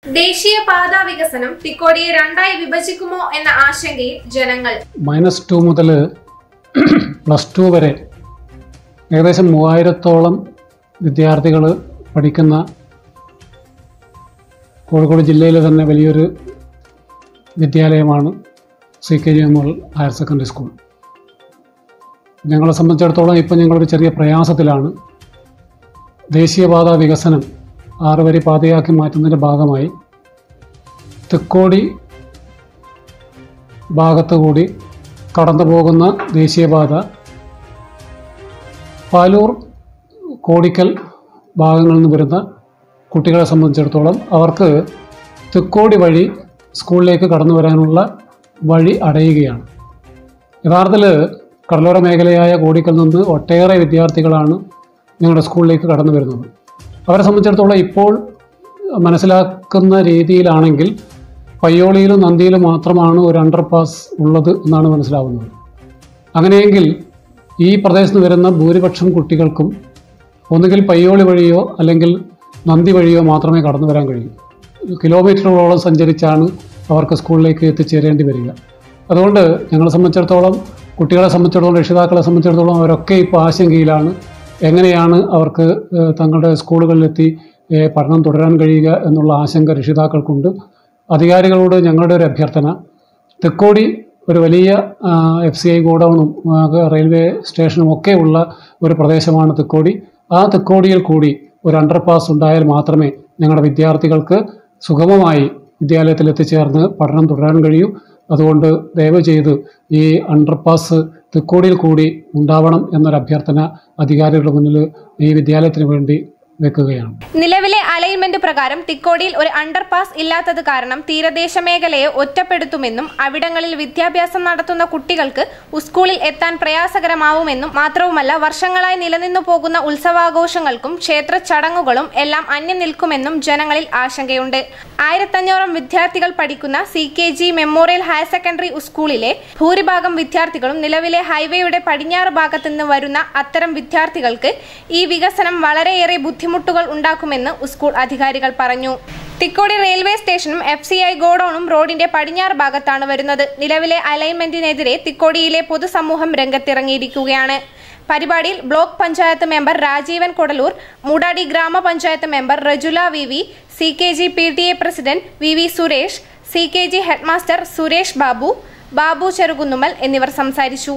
ദേശീയപാത വികസനം തിക്കോടിയെ രണ്ടായി വിഭജിക്കുമോ എന്ന ആശങ്കയിൽ ജനങ്ങൾ മൈനസ് ടു മുതൽ പ്ലസ് ടു വരെ ഏകദേശം മൂവായിരത്തോളം വിദ്യാർത്ഥികൾ പഠിക്കുന്ന കോഴിക്കോട് ജില്ലയിലെ തന്നെ വലിയൊരു വിദ്യാലയമാണ് C K G M L higher secondary school ഞങ്ങളെ സംബന്ധിച്ചിടത്തോളം ഇപ്പം ഞങ്ങളൊരു ചെറിയ പ്രയാസത്തിലാണ് ദേശീയപാത വികസനം ആറ് വരി പാതയാക്കി മാറ്റുന്നതിൻ്റെ ഭാഗമായി തെക്കോടി ഭാഗത്തു കൂടി കടന്നു പോകുന്ന ദേശീയപാത പാലൂർ കോടിക്കൽ ഭാഗങ്ങളിൽ നിന്ന് വരുന്ന കുട്ടികളെ സംബന്ധിച്ചിടത്തോളം അവർക്ക് തെക്കോടി വഴി സ്കൂളിലേക്ക് കടന്നു വരാനുള്ള വഴി അടയുകയാണ് യഥാർത്ഥത്തിൽ കടലോര മേഖലയായ കോടിക്കൽ നിന്ന് ഒട്ടേറെ വിദ്യാർത്ഥികളാണ് ഞങ്ങളുടെ സ്കൂളിലേക്ക് കടന്നു വരുന്നത് അവരെ സംബന്ധിച്ചിടത്തോളം ഇപ്പോൾ മനസ്സിലാക്കുന്ന രീതിയിലാണെങ്കിൽ പയ്യോളിയിലും നന്ദിയിലും മാത്രമാണ് ഒരു അണ്ടർ പാസ് ഉള്ളത് എന്നാണ് മനസ്സിലാവുന്നത് അങ്ങനെയെങ്കിൽ ഈ പ്രദേശത്ത് വരുന്ന ഭൂരിപക്ഷം കുട്ടികൾക്കും ഒന്നുകിൽ പയ്യോളി വഴിയോ അല്ലെങ്കിൽ നന്ദി വഴിയോ മാത്രമേ കടന്നു വരാൻ കഴിയൂ കിലോമീറ്ററുകളോളം സഞ്ചരിച്ചാണ് അവർക്ക് സ്കൂളിലേക്ക് എത്തിച്ചേരേണ്ടി വരിക അതുകൊണ്ട് ഞങ്ങളെ സംബന്ധിച്ചിടത്തോളം കുട്ടികളെ സംബന്ധിച്ചിടത്തോളം രക്ഷിതാക്കളെ സംബന്ധിച്ചിടത്തോളം അവരൊക്കെ ഇപ്പോൾ ആശങ്കയിലാണ് എങ്ങനെയാണ് അവർക്ക് ഏഹ്, തങ്ങളുടെ സ്കൂളുകളിലെത്തി ഏഹ്, പഠനം തുടരാൻ കഴിയുക എന്നുള്ള ആശങ്ക രക്ഷിതാക്കൾക്കുണ്ട് അധികാരികളോട് ഞങ്ങളുടെ ഒരു അഭ്യർത്ഥന തെക്കോടി ഒരു വലിയ എഫ് സി ഐ ഗോഡൗണും ആ, റെയിൽവേ സ്റ്റേഷനും ഒക്കെ ഉള്ള ഒരു പ്രദേശമാണ് തെക്കോടി ആ തെക്കോടിയിൽ കൂടി ഒരു അണ്ടർപാസ് ഉണ്ടായാൽ മാത്രമേ ഞങ്ങളുടെ വിദ്യാർത്ഥികൾക്ക് സുഗമമായി വിദ്യാലയത്തിൽ എത്തിച്ചേർന്ന് പഠനം തുടരാൻ കഴിയൂ അതുകൊണ്ട് ദയവ് ചെയ്ത് ഈ അണ്ടർപാസ് തെക്കോടിയിൽ കൂടി ഉണ്ടാവണം എന്നൊരു അഭ്യർത്ഥന അധികാരികളുടെ മുന്നിൽ ഈ വിദ്യാലയത്തിന് വേണ്ടി വെക്കുകയാണ് നിലവിലെ അലൈൻമെന്റ് പ്രകാരം തിക്കോടിയിൽ ഒരു അണ്ടർപാസ് ഇല്ലാത്തത് കാരണം തീരദേശ മേഖലയെ ഒറ്റപ്പെടുത്തുമെന്നും അവിടങ്ങളിൽ വിദ്യാഭ്യാസം നടത്തുന്ന കുട്ടികൾക്ക് സ്കൂളിൽ എത്താൻ പ്രയാസകരമാവുമെന്നും മാത്രവുമല്ല വർഷങ്ങളായി നിലനിന്നു പോകുന്ന ഉത്സവാഘോഷങ്ങൾക്കും ക്ഷേത്ര ചടങ്ങുകളും എല്ലാം അന്യം നിൽക്കുമെന്നും ജനങ്ങളിൽ ആശങ്കയുണ്ട് ആയിരത്തഞ്ഞോളം വിദ്യാർത്ഥികൾ പഠിക്കുന്ന C K G memorial higher secondary സ്കൂളിലെ ഭൂരിഭാഗം വിദ്യാർത്ഥികളും നിലവിലെ ഹൈവേയുടെ പടിഞ്ഞാറ് ഭാഗത്തു നിന്ന് വരുന്ന അത്തരം വിദ്യാർത്ഥികൾക്ക് ഈ വികസനം വളരെയേറെ ബുദ്ധിമുട്ടുകൾ ഉണ്ടാക്കുമെന്ന് സ്കൂൾ അധികാരികൾ പറഞ്ഞു തിക്കോടി റെയിൽവേ സ്റ്റേഷനും എഫ് സി ഐ ഗോഡൌണും റോഡിന്റെ പടിഞ്ഞാറ് ഭാഗത്താണ് വരുന്നത് നിലവിലെ അലൈൻമെന്റിനെതിരെ തിക്കോടിയിലെ പൊതുസമൂഹം രംഗത്തിറങ്ങിയിരിക്കുകയാണ് പരിപാടിയിൽ ബ്ലോക്ക് പഞ്ചായത്ത് മെമ്പർ രാജീവൻ കൊടലൂർ മൂടാടി ഗ്രാമപഞ്ചായത്ത് member Rajula V V C K G P T A president V V Suresh C K G headmaster Suresh Babu Babu Cherukunnumal എന്നിവർ സംസാരിച്ചു